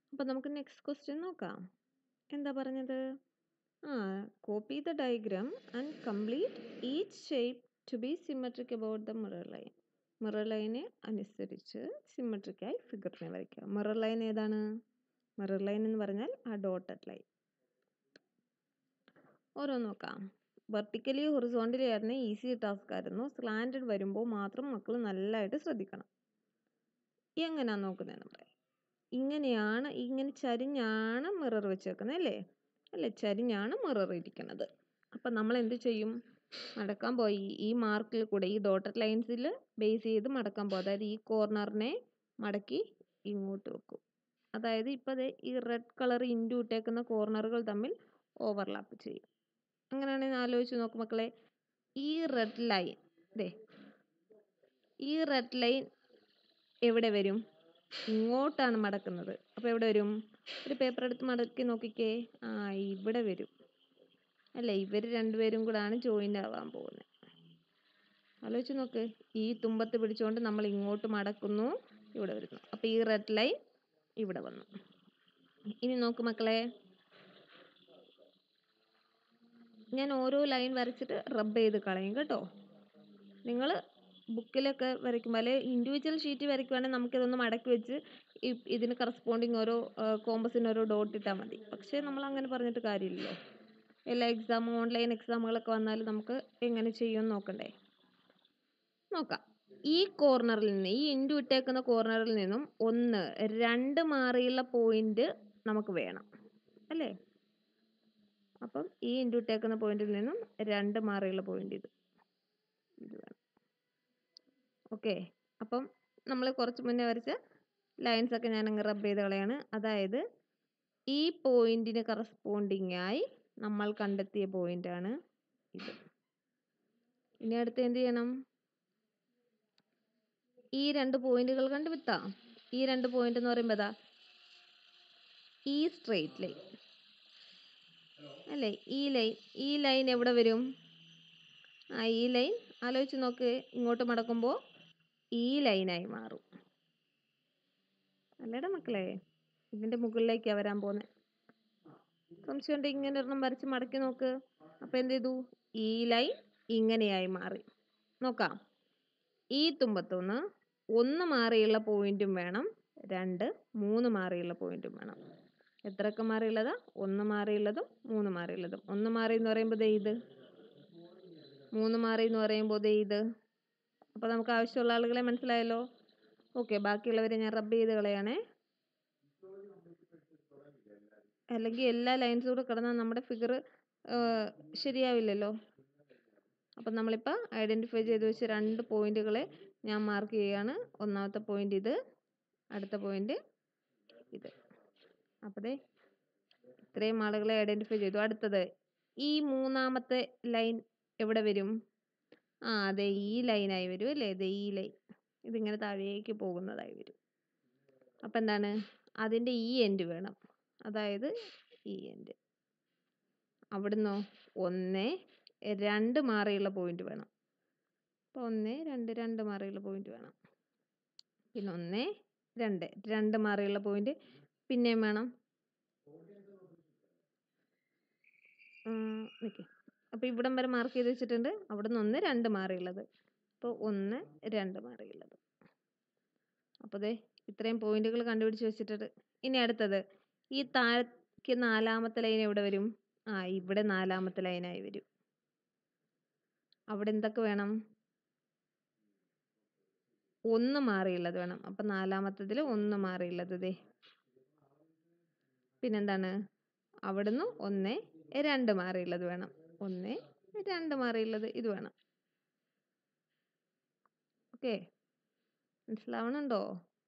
അപ്പോൾ നമുക്ക് next question നോക്കാം എന്താ പറഞ്ഞത് ആ copy the diagram and complete each shape to be symmetric about the mirror line mirror ലൈനെ അനുസരിച്ച് സിമെട്രിക്കായി ഫിഗറിനെ വരയ്ക്കുക മിറർ ലൈൻ ഏതാണ് മിറർ ലൈൻ എന്ന് പറഞ്ഞാൽ ആ ഡോട്ടഡ് ലൈൻ ഓരോ നോക്കാം വെർട്ടിക്കലി ഹൊറിസോണ്ടലി ആയിരുന്ന ഈസി ടാസ്ക് ആയിരുന്നു സ്ലാൻഡഡ് വരുമ്പോൾ മാത്രം മക്കൾ നല്ലതായിട്ട് ശ്രദ്ധിക്കണം എങ്ങനെയാ നോക്കുന്നത് നമ്മുടെ ഇങ്ങനെയാണ് ഇങ്ങനെ ചരിഞ്ഞാണ് മിറർ വെച്ചേക്കുന്നത് അല്ലേ അല്ലേ ചരിഞ്ഞാണ് മിറർ ഇരിക്കുന്നത് അപ്പം നമ്മൾ എന്ത് ചെയ്യും മടക്കാൻ പോയി ഈ മാർക്കിൽ കൂടെ ഈ ഡോട്ടഡ് ലൈൻസിൽ ബേസ് ചെയ്ത് മടക്കാൻ പോകും അതായത് ഈ കോർണറിനെ മടക്കി ഇങ്ങോട്ട് വെക്കും അതായത് ഇപ്പോൾ ഈ റെഡ് കളർ ഇൻറ്റു ഇട്ടേക്കുന്ന കോർണറുകൾ തമ്മിൽ ഓവർലാപ്പ് ചെയ്യും അങ്ങനെയാണെങ്കിൽ ആലോചിച്ച് നോക്ക് മക്കളെ ഈ റെഡ് ലൈൻ ദേ ഈ റെഡ് ലൈൻ എവിടെ വരും ഇങ്ങോട്ടാണ് മടക്കുന്നത് അപ്പോൾ എവിടെ വരും ഒരു പേപ്പർ എടുത്ത് മടക്കി നോക്കിക്കേ ആ ഇവിടെ വരും അല്ലേ ഇവർ രണ്ടുപേരും കൂടാണ് ജോയിൻ്റ് ആവാൻ പോകുന്നത് ആലോചിച്ച് നോക്ക് ഈ തുമ്പത്ത് പിടിച്ചുകൊണ്ട് നമ്മൾ ഇങ്ങോട്ട് മടക്കുന്നു ഇവിടെ വരുന്നു അപ്പോൾ ഈ റെഡ് ലൈൻ ഇവിടെ വന്നു ഇനി നോക്ക് മക്കളെ ഞാൻ ഓരോ ലൈൻ വരച്ചിട്ട് റബ്ബ് ചെയ്ത് കളയും കേട്ടോ നിങ്ങൾ ബുക്കിലൊക്കെ വരയ്ക്കുമ്പോൾ അല്ലെങ്കിൽ ഇൻഡിവിജ്വൽ ഷീറ്റ് വരയ്ക്കുവാണെങ്കിൽ നമുക്കിതൊന്ന് മടക്കി വെച്ച് ഈ ഇതിന് കറസ്പോണ്ടിങ് ഓരോ കോമ്പസിന് ഓരോ ഡോട്ട് ഇട്ടാൽ മതി പക്ഷേ നമ്മൾ അങ്ങനെ പറഞ്ഞിട്ട് കാര്യമില്ലല്ലോ എല്ലാ എക്സാമും ഓൺലൈൻ എക്സാമുകളൊക്കെ വന്നാൽ നമുക്ക് എങ്ങനെ ചെയ്യുമെന്ന് നോക്കണ്ടേ നോക്കാം ഈ കോർണറിൽ നിന്ന് ഈ ഇൻഡു ഇട്ടേക്കുന്ന കോർണറിൽ നിന്നും ഒന്ന് രണ്ട് മാറിയുള്ള പോയിന്റ് നമുക്ക് വേണം അല്ലേ അപ്പം ഈ ഇൻഡു ഇട്ടേക്കുന്ന പോയിന്റിൽ നിന്നും രണ്ട് മാറിയുള്ള പോയിന്റ് ഇത് ഇത് വേണം ഓക്കെ അപ്പം നമ്മൾ കുറച്ച് മുന്നേ വരച്ച ലൈൻസ് ഒക്കെ ഞാൻ അങ്ങ് റബ്ബ് ചെയ്ത് കളയാണ് അതായത് ഈ പോയിന്റിന് കറസ്പോണ്ടിങ് ആയി നമ്മൾ കണ്ടെത്തിയ പോയിന്റ് ആണ് ഇത് ഇനി അടുത്ത് എന്ത് ചെയ്യണം ഈ രണ്ട് പോയിന്റുകൾ കണ്ടുപിടുത്താം ഈ രണ്ട് പോയിന്റ് എന്ന് പറയുമ്പോൾ അതാ ഈ സ്ട്രെയിറ്റ് ലൈൻ അല്ലേ ഈ ലൈൻ ഈ ലൈൻ എവിടെ വരും ആ ഈ ലൈൻ ആലോചിച്ച് നോക്ക് ഇങ്ങോട്ട് മടക്കുമ്പോൾ ഈ ലൈനായി മാറും അല്ലേടാ മക്കളെ ഇതിൻ്റെ മുകളിലേക്കാണ് വരാൻ പോകുന്നത് സംശയം ഉണ്ട് ഇങ്ങനെ ഒരെണ്ണം വരച്ച് മടക്കി നോക്ക് അപ്പോൾ എന്ത് ചെയ്തു ഈ ലൈൻ ഇങ്ങനെയായി മാറി നോക്കാം ഈ തുമ്പത്തുനിന്ന് ഒന്ന് മാറിയുള്ള പോയിന്റും വേണം രണ്ട് മൂന്ന് മാറിയുള്ള പോയിന്റും വേണം എത്രയൊക്കെ മാറിയുള്ളതാ ഒന്ന് മാറിയുള്ളതും മൂന്ന് മാറിയുള്ളതും ഒന്ന് മാറി എന്ന് പറയുമ്പോൾ ദേ ഇത് മൂന്ന് മാറി എന്ന് പറയുമ്പോൾ ദേ ഇത് അപ്പോൾ നമുക്ക് ആവശ്യമുള്ള ആളുകളെ മനസ്സിലായല്ലോ ഓക്കെ ബാക്കിയുള്ളവരെ ഞാൻ റബ്ബ് ചെയ്ത് കളയാണേ അല്ലെങ്കിൽ എല്ലാ ലൈൻസും കൂടെ കിടന്നാൽ നമ്മുടെ ഫിഗർ ശരിയാവില്ലല്ലോ അപ്പം നമ്മളിപ്പോൾ ഐഡൻറ്റിഫൈ ചെയ്ത് വെച്ച രണ്ട് പോയിന്റുകളെ ഞാൻ മാർക്ക് ചെയ്യുകയാണ് ഒന്നാമത്തെ പോയിന്റ് ഇത് അടുത്ത പോയിന്റ് ഇത് അപ്പോൾ ദേ ഇത്രയും ആളുകളെ ഐഡൻറ്റിഫൈ ചെയ്തു അടുത്തത് ഈ മൂന്നാമത്തെ ലൈൻ എവിടെ വരും ആ അതെ ഈ ലൈനായി വരും അല്ലേ അതെ ഈ ലൈൻ ഇതിങ്ങനെ താഴേക്ക് പോകുന്നതായി വരും അപ്പം എന്താണ് അതിൻ്റെ ഈ എൻഡ് വേണം അതായത് ഈ എൻഡ് അവിടുന്നോ ഒന്ന് രണ്ട് മാറിയുള്ള പോയിന്റ് വേണം അപ്പോൾ ഒന്ന് രണ്ട് രണ്ട് മാറിയുള്ള പോയിന്റ് വേണം പിന്നെ ഒന്ന് രണ്ട് രണ്ട് മാറിയുള്ള പോയിന്റ് പിന്നെയും വേണം നിൽക്കേ അപ്പോൾ ഇവിടം വരെ മാർക്ക് ചെയ്ത് വെച്ചിട്ടുണ്ട് അവിടെ നിന്ന് ഒന്ന് രണ്ട് മാറിയുള്ളത് അപ്പോൾ ഒന്ന് രണ്ട് മാറിയുള്ളത് അപ്പോൾ ദേ ഇത്രയും പോയിന്റുകൾ കണ്ടുപിടിച്ച് വെച്ചിട്ടുണ്ട് ഇനി അടുത്തത് ഈ താഴേക്ക് നാലാമത്തെ ലൈൻ എവിടെ വരും ആ ഇവിടെ നാലാമത്തെ ലൈനായി വരും അവിടെ എന്തൊക്കെ വേണം ഒന്ന് മാറിയുള്ളത് വേണം അപ്പം നാലാമത്തതിൽ ഒന്ന് മാറിയുള്ളത് ദേ പിന്നെന്താണ് അവിടുന്ന് ഒന്ന് രണ്ട് മാറിയുള്ളത് വേണം ഒന്ന് രണ്ട് മാറിയുള്ളത് ഇത് വേണം ഓക്കെ മനസ്സിലാവണുണ്ടോ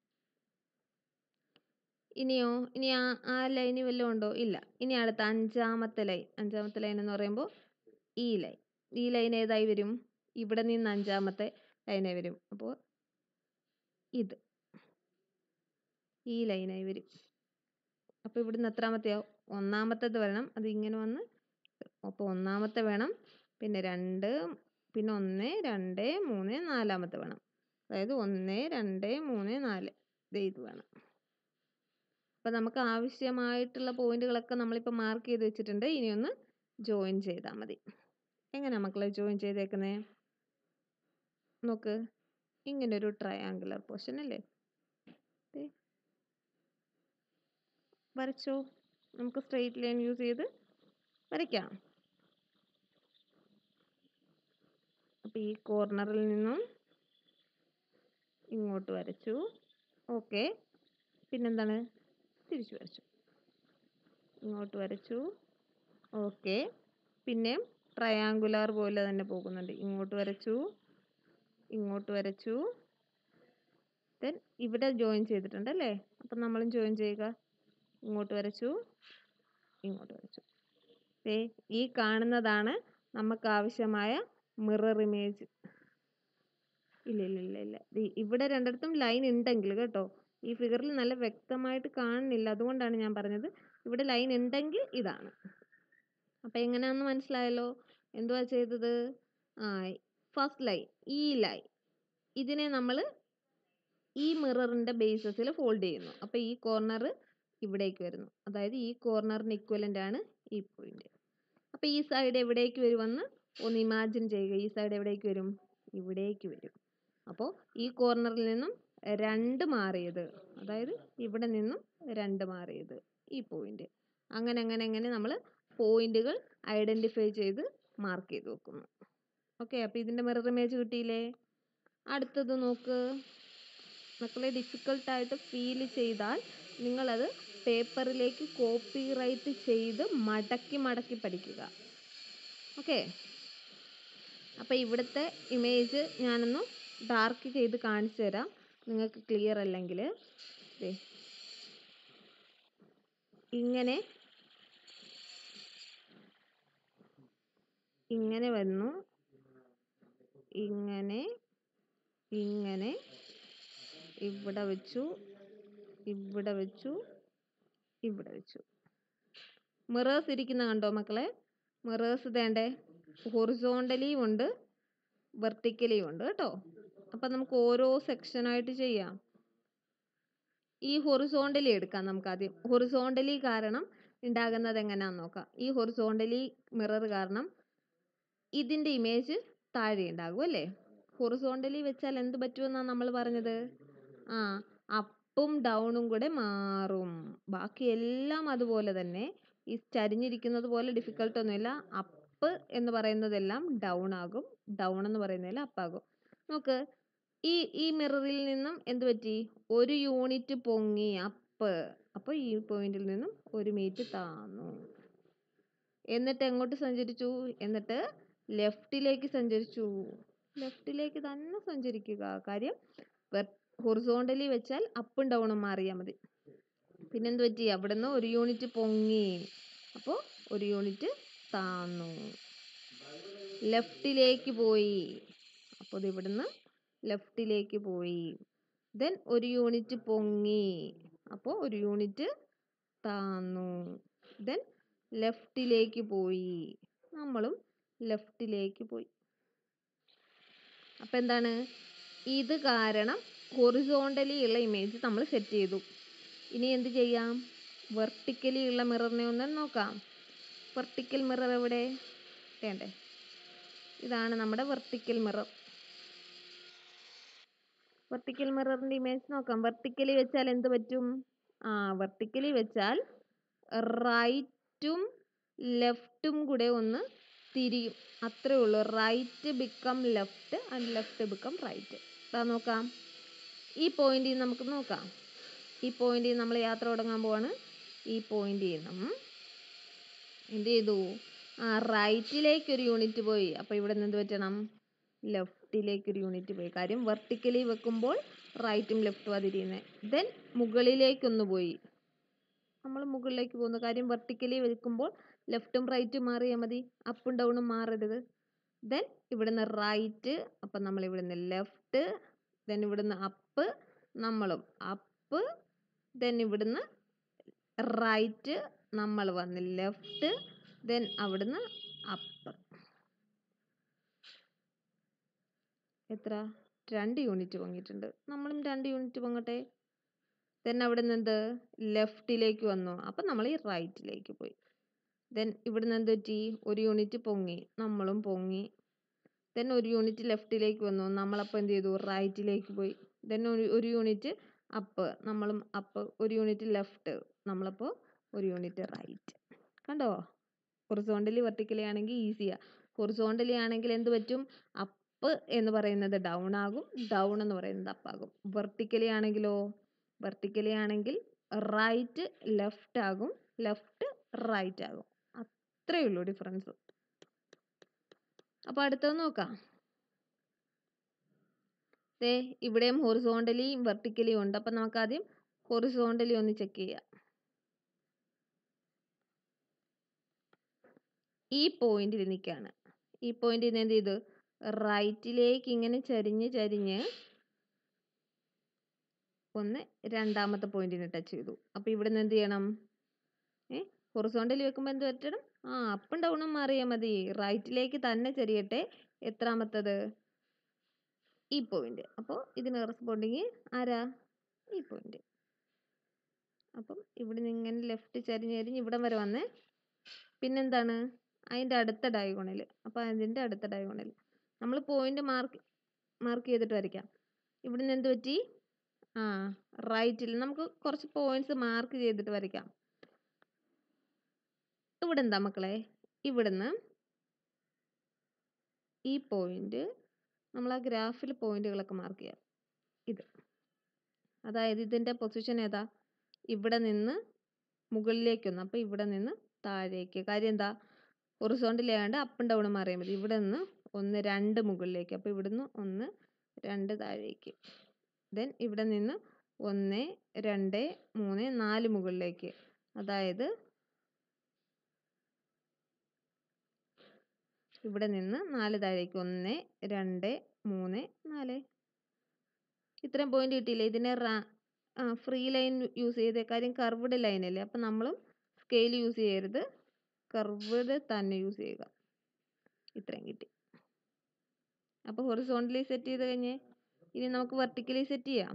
ഇനിയോ ഇനി ആ ആ ലൈന് വല്ലതും ഉണ്ടോ ഇല്ല ഇനി അടുത്ത അഞ്ചാമത്തെ ലൈൻ അഞ്ചാമത്തെ ലൈൻ എന്ന് പറയുമ്പോൾ ഈ ലൈൻ ഈ ലൈൻ ഏതായി വരും ഇവിടെ നിന്ന് അഞ്ചാമത്തെ ലൈനായി വരും അപ്പോൾ ഇത് ഈ ലൈനായി വരും അപ്പോൾ ഇവിടുന്ന് എത്രാമത്തെയാവും ഒന്നാമത്തേത് വരണം അത് ഇങ്ങനെ വന്ന് അപ്പോൾ ഒന്നാമത്തെ വേണം പിന്നെ രണ്ട് പിന്നെ ഒന്ന് രണ്ട് മൂന്ന് നാലാമത്തെ വേണം അതായത് ഒന്ന് രണ്ട് മൂന്ന് നാല് ദേ ഇത് വേണം അപ്പോൾ നമുക്ക് ആവശ്യമായിട്ടുള്ള പോയിന്റുകളൊക്കെ നമ്മളിപ്പോൾ മാർക്ക് ചെയ്ത് വെച്ചിട്ടുണ്ട് ഇനി ഒന്ന് ജോയിൻ ചെയ്താൽ മതി എങ്ങനെയാണ് മക്കളെ ജോയിൻ ചെയ്തേക്കുന്നത് നോക്ക് ഇങ്ങനെ ഒരു ട്രയാങ്കുലർ പോർഷൻ അല്ലേ ദേ. വരച്ചോ നമുക്ക് സ്ട്രെയിറ്റ് ലൈൻ യൂസ് ചെയ്ത് വരയ്ക്കാം അപ്പോൾ ഈ കോർണറിൽ നിന്നും ഇങ്ങോട്ട് വരച്ചു ഓക്കെ പിന്നെന്താണ് തിരിച്ചു വരച്ചു ഇങ്ങോട്ട് വരച്ചു ഓക്കെ പിന്നെ ട്രയാങ്കുലാർ പോലെ തന്നെ പോകുന്നുണ്ട് ഇങ്ങോട്ട് വരച്ചു ഇങ്ങോട്ട് വരച്ചു ദെൻ ഇവിടെ ജോയിൻ ചെയ്തിട്ടുണ്ട് അല്ലേ അപ്പം നമ്മളും ജോയിൻ ചെയ്യുക ഇങ്ങോട്ട് വരച്ചു ഇങ്ങോട്ട് വരച്ചു ദേ ഈ കാണുന്നതാണ് നമുക്ക് ആവശ്യമായ മിറർ ഇമേജ് ഇല്ല ഇല്ല ഇല്ല ഇല്ല ദേ ഇവിടെ രണ്ടിടത്തും ലൈൻ ഉണ്ടെങ്കിൽ കേട്ടോ ഈ ഫിഗറിൽ നല്ല വ്യക്തമായിട്ട് കാണുന്നില്ല അതുകൊണ്ടാണ് ഞാൻ പറഞ്ഞത് ഇവിടെ ലൈൻ ഉണ്ടെങ്കിൽ ഇതാണ് അപ്പം എങ്ങനെയാണെന്ന് മനസ്സിലായല്ലോ എന്തുവാ ചെയ്തത് ആ ഫസ്റ്റ് ലൈൻ ഈ ലൈൻ ഇതിനെ നമ്മൾ ഈ മിററിൻ്റെ ബേസസിൽ ഫോൾഡ് ചെയ്യുന്നു അപ്പോൾ ഈ കോർണർ ഇവിടേക്ക് വരുന്നു അതായത് ഈ കോർണറിന് ഇക്വലൻ്റ് ആണ് ഈ പോയിന്റ് അപ്പോൾ ഈ സൈഡ് എവിടേക്ക് വരുമെന്ന് ഒന്ന് ഇമാജിൻ ചെയ്യുക ഈ സൈഡ് എവിടേക്ക് വരും ഇവിടേക്ക് വരും അപ്പോൾ ഈ കോർണറിൽ നിന്നും രണ്ട് മാറിയത് അതായത് ഇവിടെ നിന്നും രണ്ട് മാറിയത് ഈ പോയിന്റ് അങ്ങനെ അങ്ങനെ അങ്ങനെ നമ്മൾ പോയിന്റുകൾ ഐഡൻറ്റിഫൈ ചെയ്ത് മാർക്ക് ചെയ്ത് വെക്കുന്നു ഓക്കെ അപ്പോൾ ഇതിൻ്റെ മിറർ ഇമേജ് കിട്ടിയില്ലേ അടുത്തത് നോക്ക് മക്കളെ ഡിഫിക്കൽട്ടായിട്ട് ഫീൽ ചെയ്താൽ നിങ്ങളത് പേപ്പറിലേക്ക് കോപ്പി റൈറ്റ് ചെയ്ത് മടക്കി മടക്കി പഠിക്കുക ഓക്കെ അപ്പോൾ ഇവിടുത്തെ ഇമേജ് ഞാനൊന്ന് ഡാർക്ക് ചെയ്ത് കാണിച്ചു തരാം നിങ്ങൾക്ക് ക്ലിയർ അല്ലെങ്കിൽ ദേ ഇങ്ങനെ ഇങ്ങനെ വന്നു ഇങ്ങനെ ഇങ്ങനെ ഇവിടെ വെച്ചു ഇവിടെ വെച്ചു ഇവിടെ വെച്ചു മിറേഴ്സ് ഇരിക്കുന്ന കണ്ടോ മക്കളെ മിറേഴ്സ് തേണ്ടേ ഹൊറിസോണ്ടലിയും ഉണ്ട് വെർട്ടിക്കലിയും ഉണ്ട് കേട്ടോ അപ്പം നമുക്ക് ഓരോ സെക്ഷനായിട്ട് ചെയ്യാം ഈ ഹൊറിസോണ്ടലി എടുക്കാം നമുക്ക് ആദ്യം ഹൊറിസോണ്ടലി കാരണം ഉണ്ടാകുന്നത് എങ്ങനെയാണെന്ന് നോക്കാം ഈ ഹൊറിസോണ്ടലി മിറർ കാരണം ഇതിൻ്റെ ഇമേജ് താഴെ ഉണ്ടാകും അല്ലേ ഹൊറിസോണ്ടലി വെച്ചാൽ എന്ത് പറ്റുമെന്നാണ് നമ്മൾ പറഞ്ഞത് ആ അപ്പും ഡൗണും കൂടെ മാറും ബാക്കി എല്ലാം അതുപോലെ തന്നെ ഈ ചരിഞ്ഞിരിക്കുന്നത് പോലെ ഡിഫിക്കൽട്ട് ഒന്നുമില്ല അപ്പ് എന്ന് പറയുന്നതെല്ലാം ഡൗൺ ആകും ഡൗൺ എന്ന് പറയുന്നതെല്ലാം അപ്പാകും നോക്ക് ഈ ഈ മിററിൽ നിന്നും എന്ത് പറ്റി ഒരു യൂണിറ്റ് പൊങ്ങി അപ്പ് അപ്പോൾ ഈ പോയിന്റിൽ നിന്നും ഒരു മീറ്റർ താന്നു എന്നിട്ട് എങ്ങോട്ട് സഞ്ചരിച്ചു എന്നിട്ട് ലെഫ്റ്റിലേക്ക് സഞ്ചരിച്ചു ലെഫ്റ്റിലേക്ക് തന്നെ സഞ്ചരിക്കുക കാര്യം ഹൊറിസോണ്ടലി വെച്ചാൽ അപ്പും ഡൗണും മാറിയാൽ മതി പിന്നെന്ത് പറ്റി അവിടുന്ന് ഒരു യൂണിറ്റ് പൊങ്ങി അപ്പോൾ ഒരു യൂണിറ്റ് താന്നു ലെഫ്റ്റിലേക്ക് പോയി അപ്പോൾ ഇത് ഇവിടുന്ന് ലെഫ്റ്റിലേക്ക് പോയി ദെൻ ഒരു യൂണിറ്റ് പൊങ്ങി അപ്പോൾ ഒരു യൂണിറ്റ് താന്നു ദെൻ ലെഫ്റ്റിലേക്ക് പോയി നമ്മളും ലെഫ്റ്റിലേക്ക് പോയി അപ്പം എന്താണ് ഇത് കാരണം ഹൊറിസോണ്ടലി ഉള്ള ഇമേജ് നമ്മൾ സെറ്റ് ചെയ്തു ഇനി എന്ത് ചെയ്യാം വെർട്ടിക്കലി ഉള്ള മിററിനെ ഒന്ന് നോക്കാം വെർട്ടിക്കൽ മിറർ എവിടെ വേണ്ടേ ഇതാണ് നമ്മുടെ വെർട്ടിക്കൽ മിറർ വെർട്ടിക്കൽ മിററിൻ്റെ ഇമേജ് നോക്കാം വെർട്ടിക്കലി വെച്ചാൽ എന്ത് പറ്റും ആ വെർട്ടിക്കലി വെച്ചാൽ റൈറ്റും ലെഫ്റ്റും കൂടെ ഒന്ന് തിരിയും അത്രേ ഉള്ളൂ right become left and left become right ഇതാ നോക്കാം ഈ പോയിന്റിൽ നമുക്ക് നോക്കാം ഈ പോയിന്റിൽ നമ്മൾ യാത്ര തുടങ്ങാൻ പോവാണ് ഈ പോയിന്റിൽ നിന്നും എന്ത് ചെയ്തു ആ റൈറ്റിലേക്ക് ഒരു യൂണിറ്റ് പോയി അപ്പോൾ ഇവിടെ നിന്ന് എന്ത് പറ്റണം ലെഫ്റ്റിലേക്ക് ഒരു യൂണിറ്റ് പോയി കാര്യം വെർട്ടിക്കലി വെക്കുമ്പോൾ റൈറ്റും ലെഫ്റ്റും അതിരിയുന്നത് ദെൻ മുകളിലേക്കൊന്ന് പോയി നമ്മൾ മുകളിലേക്ക് പോകുന്നു കാര്യം വെർട്ടിക്കലി വെക്കുമ്പോൾ ലെഫ്റ്റും റൈറ്റും മാറിയാൽ മതി അപ്പും ഡൗണും മാറരുത് ദെൻ ഇവിടുന്ന് റൈറ്റ് അപ്പം നമ്മൾ ഇവിടുന്ന് ലെഫ്റ്റ് ദെൻ ഇവിടുന്ന് അപ്പ് നമ്മളും അപ്പ് ദെൻ ഇവിടുന്ന് റൈറ്റ് നമ്മൾ വന്ന് ലെഫ്റ്റ് ദെൻ അവിടുന്ന് അപ്പ് എത്ര രണ്ട് യൂണിറ്റ് പൊങ്ങിയിട്ടുണ്ട് നമ്മളും രണ്ട് യൂണിറ്റ് പൊങ്ങട്ടെ ദെൻ അവിടെ നിന്ന് എന്ത് ലെഫ്റ്റിലേക്ക് വന്നു അപ്പം നമ്മൾ ഈ റൈറ്റിലേക്ക് പോയി ദെൻ ഇവിടുന്ന് എന്ത് പറ്റി ഒരു യൂണിറ്റ് പൊങ്ങി നമ്മളും പൊങ്ങി ദെൻ ഒരു യൂണിറ്റ് ലെഫ്റ്റിലേക്ക് വന്നു നമ്മളപ്പോൾ എന്ത് ചെയ്തു റൈറ്റിലേക്ക് പോയി ദെൻ ഒരു ഒരു യൂണിറ്റ് അപ്പ് നമ്മളും അപ്പ് ഒരു യൂണിറ്റ് ലെഫ്റ്റ് നമ്മളപ്പോൾ ഒരു യൂണിറ്റ് റൈറ്റ് കണ്ടോ ഹൊറിസോണ്ടലി വെർട്ടിക്കലി ആണെങ്കിൽ ഈസിയാണ് ഹൊറിസോണ്ടലി ആണെങ്കിൽ എന്ത് പറ്റും അപ്പ് എന്ന് പറയുന്നത് ഡൗൺ ആകും ഡൗൺ എന്ന് പറയുന്നത് അപ്പ് ആകും വെർട്ടിക്കലി ആണെങ്കിലോ വെർട്ടിക്കലി ആണെങ്കിൽ റൈറ്റ് ലെഫ്റ്റ് ആകും ലെഫ്റ്റ് റൈറ്റ് ആകും അത്രയേ ഉള്ളൂ ഡിഫറൻസ് അപ്പോൾ അടുത്തത് നോക്കാം ദേ ഇവിടെയും ഹൊറിസോണ്ടലിയും വെർട്ടിക്കലിയും ഉണ്ട് അപ്പം നമുക്ക് ആദ്യം ഹൊറിസോണ്ടലി ഒന്ന് ചെക്ക് ചെയ്യാം ഈ പോയിന്റിൽ നിൽക്കുകയാണ് ഈ പോയിന്റിൽ നിന്ന് എന്ത് ചെയ്തു റൈറ്റിലേക്ക് ഇങ്ങനെ ചരിഞ്ഞ് ചരിഞ്ഞ് ഒന്ന് രണ്ടാമത്തെ പോയിന്റിന് ടച്ച് ചെയ്തു അപ്പോൾ ഇവിടെ നിന്ന് എന്ത് ചെയ്യണം ഏ ഹൊറിസോണ്ടലി വെക്കുമ്പോൾ എന്ത് പറ്റണം ആ അപ്പും ഡൗണും മാറിയാൽ മതി റൈറ്റിലേക്ക് തന്നെ ചെരിയട്ടെ എത്രാമത്തത് ഈ പോയിന്റ് അപ്പോൾ ഇതിന് കറസ്പോണ്ടിങ് ആരാ ഈ പോയിന്റ് അപ്പം ഇവിടെ നിന്ന് ഇങ്ങനെ ലെഫ്റ്റ് ചരിഞ്ഞ് ചരിഞ്ഞ് ഇവിടം വരെ വന്നേ പിന്നെന്താണ് അതിൻ്റെ അടുത്ത ഡയഗോണൽ അപ്പോൾ അതിൻ്റെ അടുത്ത ഡയഗോണൽ നമ്മൾ പോയിന്റ് മാർക്ക് മാർക്ക് ചെയ്തിട്ട് വരയ്ക്കാം ഇവിടെ നിന്ന് എന്ത് പറ്റി ആ റൈറ്റിൽ നമുക്ക് കുറച്ച് പോയിന്റ്സ് മാർക്ക് ചെയ്തിട്ട് വരയ്ക്കാം ഇവിടെ എന്താ മക്കളെ ഇവിടുന്ന് ഈ പോയിന്റ് നമ്മൾ ആ ഗ്രാഫിൽ പോയിന്റുകളൊക്കെ മാർക്ക് ചെയ്യാം ഇത് അതായത് ഇതിൻ്റെ പൊസിഷൻ ഏതാ ഇവിടെ നിന്ന് മുകളിലേക്കൊന്ന് അപ്പോൾ ഇവിടെ നിന്ന് താഴേക്ക് കാര്യം എന്താ ഹൊറിസോണ്ടലി ആയതുകൊണ്ട് അപ്പും ഡൗണും മാറിയാൽ മതി ഇവിടെ നിന്ന് ഒന്ന് രണ്ട് മുകളിലേക്ക് അപ്പോൾ ഇവിടുന്ന് ഒന്ന് രണ്ട് താഴേക്ക് ദെൻ ഇവിടെ നിന്ന് ഒന്ന് രണ്ട് മൂന്ന് നാല് മുകളിലേക്ക് അതായത് ഇവിടെ നിന്ന് നാല് താഴേക്ക് ഒന്ന് രണ്ട് മൂന്ന് നാല് ഇത്രയും പോയിന്റ് കിട്ടിയില്ലേ ഇതിനെ റാ ആ ഫ്രീ ലൈൻ യൂസ് ചെയ്ത കാര്യം കർവ്ഡ് ലൈൻ അല്ലേ അപ്പം നമ്മളും സ്കെയിൽ യൂസ് ചെയ്യരുത് കർവ്ഡ് തന്നെ യൂസ് ചെയ്യുക ഇത്രയും കിട്ടി അപ്പോൾ ഹൊറിസോണ്ടലി സെറ്റ് ചെയ്ത് കഴിഞ്ഞ് ഇനി നമുക്ക് വെർട്ടിക്കലി സെറ്റ് ചെയ്യാം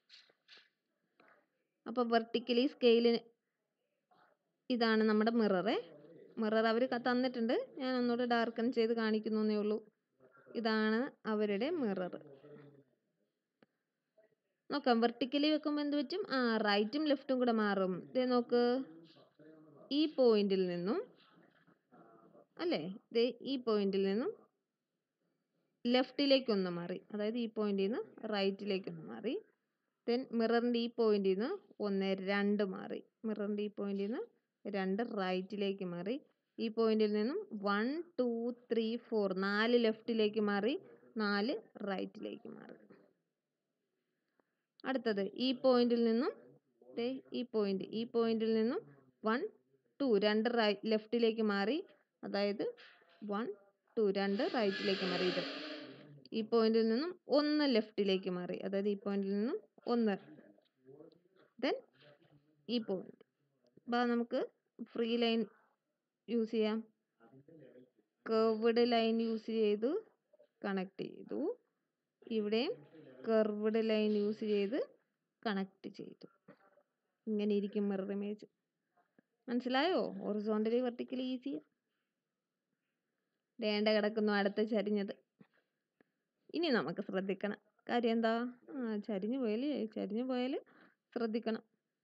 അപ്പോൾ വെർട്ടിക്കലി സ്കെയിലിന് ഇതാണ് നമ്മുടെ മിററ് മിറർ അവർ തന്നിട്ടുണ്ട് ഞാൻ ഒന്നുകൂടെ ഡാർക്കൻ ചെയ്ത് കാണിക്കുന്നു എന്നേ ഉള്ളൂ ഇതാണ് അവരുടെ മിറർ നോക്കാം വെർട്ടിക്കലി വെക്കുമ്പോൾ എന്ത് പറ്റും ആ റൈറ്റും ലെഫ്റ്റും കൂടെ മാറും ദേ നോക്ക് ഈ പോയിന്റിൽ നിന്നും അല്ലേ ദേ ഈ പോയിന്റിൽ നിന്നും ലെഫ്റ്റിലേക്ക് ഒന്ന് മാറി അതായത് ഈ പോയിന്റിൽ നിന്ന് റൈറ്റിലേക്ക് ഒന്ന് മാറി ദെൻ മിററിൻ്റെ ഈ പോയിന്റിൽ നിന്ന് ഒന്ന് രണ്ട് മാറി മിററിൻ്റെ ഈ പോയിന്റിൽ നിന്ന് രണ്ട് റൈറ്റിലേക്ക് മാറി ഈ പോയിന്റിൽ നിന്നും വൺ ടു ത്രീ ഫോർ നാല് ലെഫ്റ്റിലേക്ക് മാറി നാല് റൈറ്റിലേക്ക് മാറി അടുത്തത് ഈ പോയിന്റിൽ നിന്നും ദേ ഈ പോയിന്റ് ഈ പോയിന്റിൽ നിന്നും വൺ ടു രണ്ട് റൈ ലെഫ്റ്റിലേക്ക് മാറി അതായത് വൺ ടു രണ്ട് റൈറ്റിലേക്ക് മാറി ഇത് ഈ പോയിന്റിൽ നിന്നും ഒന്ന് ലെഫ്റ്റിലേക്ക് മാറി അതായത് ഈ പോയിന്റിൽ നിന്നും ഒന്ന് ദെൻ ഈ പോയിന്റ് അപ്പോൾ നമുക്ക് ഫ്രീ ലൈൻ യൂസ് ചെയ്യാം കർവ്ഡ് ലൈൻ യൂസ് ചെയ്ത് കണക്ട് ചെയ്തു ഇവിടെയും കർവ്ഡ് ലൈൻ യൂസ് ചെയ്ത് കണക്ട് ചെയ്തു ഇങ്ങനെ ഇരിക്കും മിറർ ഇമേജ് മനസ്സിലായോ ഹൊറിസോണ്ടലി വെർട്ടിക്കലി ഈസി വേണ്ട കിടക്കുന്നു അടുത്ത ചരിഞ്ഞത് ഇനി നമുക്ക് ശ്രദ്ധിക്കണം കാര്യം എന്താ ആ ചരിഞ്ഞു പോയാൽ ചരിഞ്ഞു പോയാൽ ശ്രദ്ധിക്കണം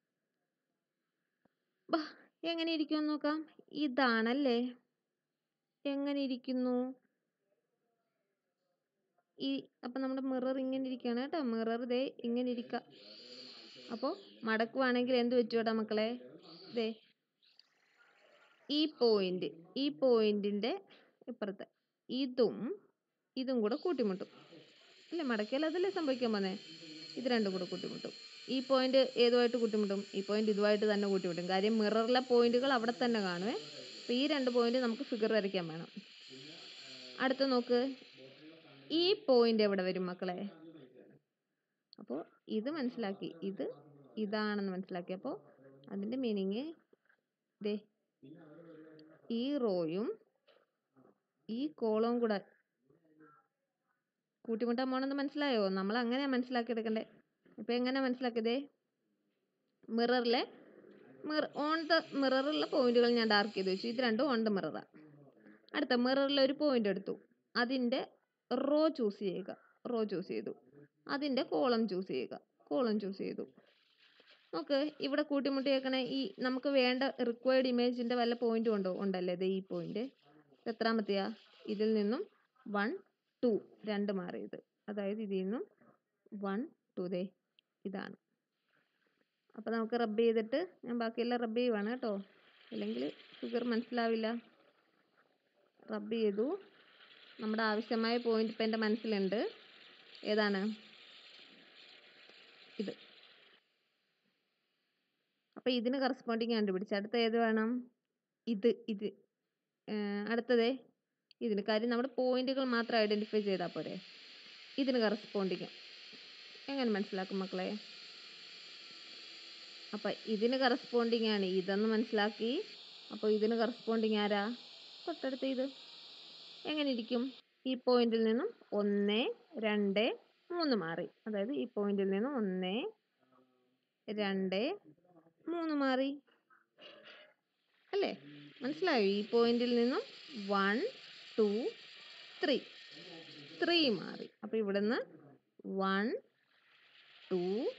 ബാ എങ്ങനെ ഇരിക്കുമെന്ന് നോക്കാം ഇതാണല്ലേ എങ്ങനെ ഇരിക്കുന്നു ഈ അപ്പം നമ്മുടെ മിറർ ഇങ്ങനെ ഇരിക്കുകയാണ് കേട്ടോ മിറർ ദേ ഇങ്ങനെ ഇരിക്കുക അപ്പോൾ മടക്കുവാണെങ്കിൽ എന്ത് പറ്റൂടാ മക്കളെ ദേ ഈ പോയിന്റ് ഈ പോയിന്റിൻ്റെ ഇപ്പുറത്ത് ഇതും ഇതും കൂടെ കൂട്ടിമുട്ടും അല്ലേ മടക്കിയാൽ അതല്ലേ സംഭവിക്കാൻ പോന്നെ ഇത് രണ്ടും കൂടെ കൂട്ടിമുട്ടും ഈ പോയിന്റ് ഏതുമായിട്ട് കൂട്ടിമുട്ടും ഈ പോയിന്റ് ഇതുമായിട്ട് തന്നെ കൂട്ടിമുട്ടും കാര്യം മിററിലെ പോയിന്റുകൾ അവിടെ തന്നെ കാണുമേ അപ്പോൾ ഈ രണ്ട് പോയിന്റ് നമുക്ക് ഫിഗർ വരയ്ക്കാൻ വേണം അടുത്ത നോക്ക് ഈ പോയിന്റ് എവിടെ വരും മക്കളെ അപ്പോൾ ഇത് മനസ്സിലാക്കി ഇത് ഇതാണെന്ന് മനസ്സിലാക്കി അപ്പോൾ അതിൻ്റെ മീനിങ് ദേ ഈ റോയും ഈ കോളവും കൂടെ കൂട്ടിമുട്ടാൻ പോണെന്ന് മനസ്സിലായോ നമ്മൾ അങ്ങനെയാണ് മനസ്സിലാക്കി എടുക്കണ്ടേ ഇപ്പം എങ്ങനെ മനസ്സിലാക്കിയതേ മിററിലെ മിറ ഓൺ ദ മിററുള്ള പോയിന്റുകൾ ഞാൻ ഡാർക്ക് ചെയ്ത് വെച്ചു ഇത് രണ്ടും ഓൺ ദ മിററാണ് അടുത്ത മിററിൽ ഒരു പോയിന്റ് എടുത്തു അതിൻ്റെ റോ ചൂസ് ചെയ്യുക റോ ചൂസ് ചെയ്തു അതിൻ്റെ കോളം ചൂസ് ചെയ്യുക കോളം ചൂസ് ചെയ്തു നോക്ക് ഇവിടെ കൂട്ടിമുട്ടി വെക്കണ ഈ നമുക്ക് വേണ്ട റിക്വയർഡ് ഇമേജിൻ്റെ വല്ല പോയിന്റും ഉണ്ടോ ഉണ്ടല്ലേ ഇത് ഈ പോയിന്റ് എത്രാമത്തെയാ ഇതിൽ നിന്നും വൺ ടു രണ്ട് മാറിയത് അതായത് ഇതിൽ നിന്നും വൺ ടു ദേ ഇതാണ് അപ്പോൾ നമുക്ക് റബ്ബ് ചെയ്തിട്ട് ഞാൻ ബാക്കിയെല്ലാം റബ്ബ് ചെയ്യുവാണ് കേട്ടോ അല്ലെങ്കിൽ ഫിഗർ മനസ്സിലാവില്ല റബ്ബ് ചെയ്തു നമ്മുടെ ആവശ്യമായ പോയിന്റ് ഇപ്പം എൻ്റെ മനസ്സിലുണ്ട് ഏതാണ് ഇത് അപ്പോൾ ഇതിന് കറസ്പോണ്ടിങ് കണ്ടുപിടിച്ച് അടുത്ത ഏത് വേണം ഇത് ഇത് അടുത്തതേ ഇതിന് കാര്യം നമ്മുടെ പോയിന്റുകൾ മാത്രം ഐഡൻറ്റിഫൈ ചെയ്താൽ പോരെ ഇതിന് കറസ്പോണ്ടിങ് എങ്ങനെ മനസ്സിലാക്കും മക്കളെ അപ്പം ഇതിന് കറസ്പോണ്ടിങ് ആണ് ഇതെന്ന് മനസ്സിലാക്കി അപ്പോൾ ഇതിന് കറസ്പോണ്ടിങ് ആരാ തൊട്ടടുത്ത് ഇത് എങ്ങനെ ഇരിക്കും ഈ പോയിന്റിൽ നിന്നും ഒന്ന് രണ്ട് മൂന്ന് മാറി അതായത് ഈ പോയിന്റിൽ നിന്നും ഒന്ന് രണ്ട് മൂന്ന് മാറി അല്ലേ മനസ്സിലായോ ഈ പോയിന്റിൽ നിന്നും വൺ ടു ത്രീ ത്രീ മാറി അപ്പോൾ ഇവിടുന്ന് വൺ ടു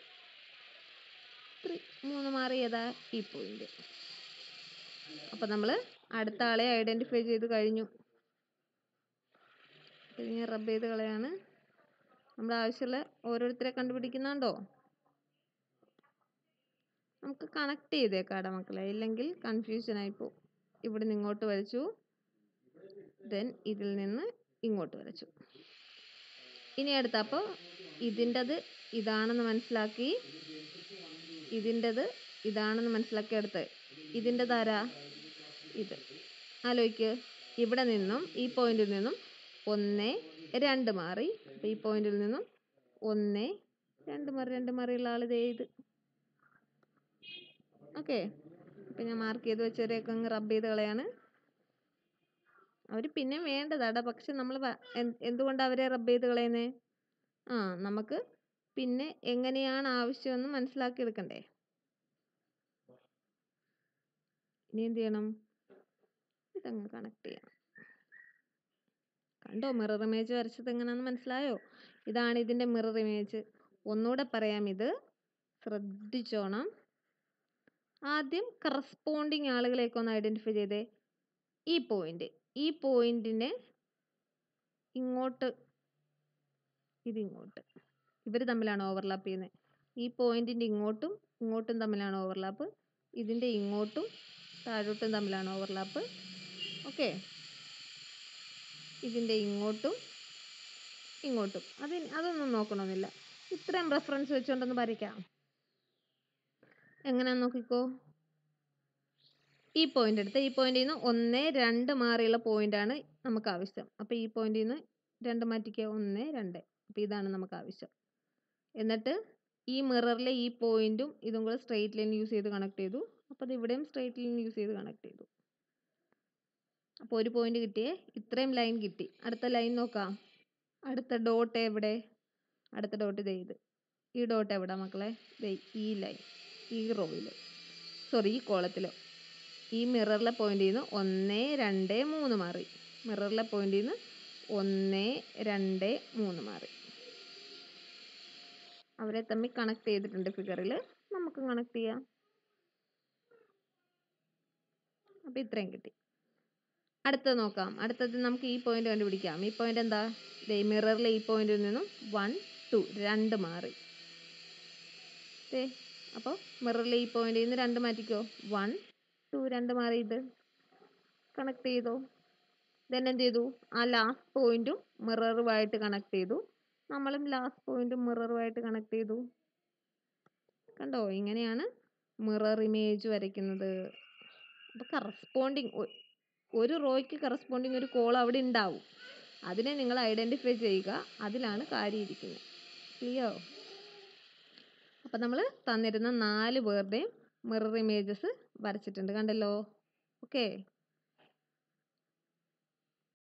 ത്രീ മൂന്ന് മാറിയതാ ഈ പോയിന്റ് അപ്പോൾ നമ്മൾ അടുത്ത ആളെ ഐഡൻറ്റിഫൈ ചെയ്ത് കഴിഞ്ഞു ഇനി റബ്ബ് ചെയ്ത് കളയാണ് നമ്മുടെ ആവശ്യമുള്ള ഓരോരുത്തരെ കണ്ടുപിടിക്കുന്നുണ്ടോ നമുക്ക് കണക്ട് ചെയ്തേക്കാടാ മക്കളെ ഇല്ലെങ്കിൽ കൺഫ്യൂഷൻ ആയിപ്പോവും ഇവിടെ നിന്ന് ഇങ്ങോട്ട് വരച്ചു ദെൻ ഇതിൽ നിന്ന് ഇങ്ങോട്ട് വരച്ചു ഇനി അടുത്ത അപ്പോൾ ഇതിൻ്റെത് ഇതാണെന്ന് മനസ്സിലാക്കി ഇതിൻ്റെത് ഇതാണെന്ന് മനസ്സിലാക്കി അടുത്ത് ഇതിൻ്റെത് ആരാ ഇത് ആലോചിക്ക് ഇവിടെ നിന്നും ഈ പോയിന്റിൽ നിന്നും ഒന്ന് രണ്ട് മാറി അപ്പോൾ ഈ പോയിന്റിൽ നിന്നും ഒന്ന് രണ്ട് മാറി രണ്ട് മാറിയുള്ള ആൾ ഇതേ ഇത് ഓക്കെ അപ്പം ഞാൻ മാർക്ക് ചെയ്ത് വെച്ചവരെയൊക്കെ അങ്ങ് റബ്ബ് ചെയ്ത് കളയാണ് അവർ പിന്നെ വേണ്ടതാടാ പക്ഷെ നമ്മൾ എന്തുകൊണ്ടാണ് അവരെ റബ്ബ് ചെയ്ത് കളയുന്നത് ആ നമുക്ക് പിന്നെ എങ്ങനെയാണ് ആവശ്യമെന്ന് മനസ്സിലാക്കി എടുക്കണ്ടേ ഇനി എന്ത് ചെയ്യണം ഇതങ്ങ് കണക്ട് ചെയ്യണം കണ്ടോ മിറർ ഇമേജ് വരച്ചത് എങ്ങനെയാണെന്ന് മനസ്സിലായോ ഇതാണ് ഇതിൻ്റെ മിറർ ഇമേജ് ഒന്നുകൂടെ പറയാം ഇത് ശ്രദ്ധിച്ചോണം ആദ്യം കറസ്പോണ്ടിങ് ആളുകളെയൊക്കെ ഒന്ന് ഐഡൻറ്റിഫൈ ചെയ്തേ ഈ പോയിന്റ് ഈ പോയിന്റിനെ ഇങ്ങോട്ട് ഇതിങ്ങോട്ട് ഇവർ തമ്മിലാണ് ഓവർലാപ്പ് ചെയ്യുന്നത് ഈ പോയിന്റിൻ്റെ ഇങ്ങോട്ടും ഇങ്ങോട്ടും തമ്മിലാണ് ഓവർലാപ്പ് ഇതിൻ്റെ ഇങ്ങോട്ടും താഴോട്ടും തമ്മിലാണ് ഓവർലാപ്പ് ഓക്കെ ഇതിൻ്റെ ഇങ്ങോട്ടും ഇങ്ങോട്ടും അത് അതൊന്നും നോക്കണമെന്നില്ല ഇത്രയും റെഫറൻസ് വെച്ചുകൊണ്ടൊന്ന് വരയ്ക്കാം എങ്ങനെയാന്ന് നോക്കിക്കോ ഈ പോയിന്റ് എടുത്ത് ഈ പോയിന്റിൽ നിന്ന് ഒന്ന് രണ്ട് മാറിയുള്ള പോയിന്റാണ് നമുക്ക് ആവശ്യം അപ്പോൾ ഈ പോയിന്റിൽ നിന്ന് രണ്ട് മാറ്റിക്കുക ഒന്ന് രണ്ട് അപ്പോൾ ഇതാണ് നമുക്ക് ആവശ്യം എന്നിട്ട് ഈ മിററിലെ ഈ പോയിന്റും ഇതും കൂടെ സ്ട്രെയിറ്റ് ലൈൻ യൂസ് ചെയ്ത് കണക്ട് ചെയ്തു അപ്പോൾ അത് ഇവിടെയും സ്ട്രെയിറ്റ് ലൈൻ യൂസ് ചെയ്ത് കണക്ട് ചെയ്തു അപ്പോൾ ഒരു പോയിന്റ് കിട്ടിയേ ഇത്രയും ലൈൻ കിട്ടി അടുത്ത ലൈൻ നോക്കാം അടുത്ത ഡോട്ട് എവിടെ അടുത്ത ഡോട്ട് ഇതേ ഇത് ഈ ഡോട്ട് എവിടെ മക്കളെ ദേ ഈ ലൈൻ ഈ റോയിൽ സോറി ഈ കോളത്തിൽ ഈ മിററിലെ പോയിന്റിൽ നിന്ന് ഒന്ന് രണ്ട് മൂന്ന് മാറി മിററിലെ പോയിന്റിൽ നിന്ന് ഒന്ന് രണ്ട് മൂന്ന് മാറി അവരെ തമ്മിൽ കണക്ട് ചെയ്തിട്ടുണ്ട് ഫിഗറിൽ നമുക്ക് കണക്ട് ചെയ്യാം അപ്പോൾ ഇത്രയും കിട്ടി അടുത്തത് നോക്കാം അടുത്തത് നമുക്ക് ഈ പോയിന്റ് കണ്ടുപിടിക്കാം ഈ പോയിന്റ് എന്താ ദേ മിററിലെ ഈ പോയിന്റിൽ നിന്നും വൺ ടു രണ്ട് മാറി ദേ അപ്പോൾ മിററിലെ ഈ പോയിന്റിൽ നിന്ന് രണ്ട് മാറ്റിക്കോ വൺ ടു രണ്ട് മാറി ഇത് കണക്ട് ചെയ്തോ ദെൻ എന്ത് ചെയ്തു ആ ലാസ്റ്റ് പോയിന്റും മിററുമായിട്ട് കണക്ട് ചെയ്തു നമ്മളും ലാസ്റ്റ് പോയിന്റും മിററുമായിട്ട് കണക്ട് ചെയ്തു കണ്ടോ ഇങ്ങനെയാണ് മിറർ ഇമേജ് വരയ്ക്കുന്നത് അപ്പോൾ കറസ്പോണ്ടിങ് ഒരു റോയ്ക്ക് കറസ്പോണ്ടിങ് ഒരു കോൾ അവിടെ ഉണ്ടാവും അതിനെ നിങ്ങൾ ഐഡൻറ്റിഫൈ ചെയ്യുക അതിലാണ് കാര്യം ഇരിക്കുന്നത് ക്ലിയർ അപ്പം നമ്മൾ തന്നിരുന്ന നാല് പേരുടെയും മിറർ ഇമേജസ് വരച്ചിട്ടുണ്ട് കണ്ടല്ലോ ഓക്കെ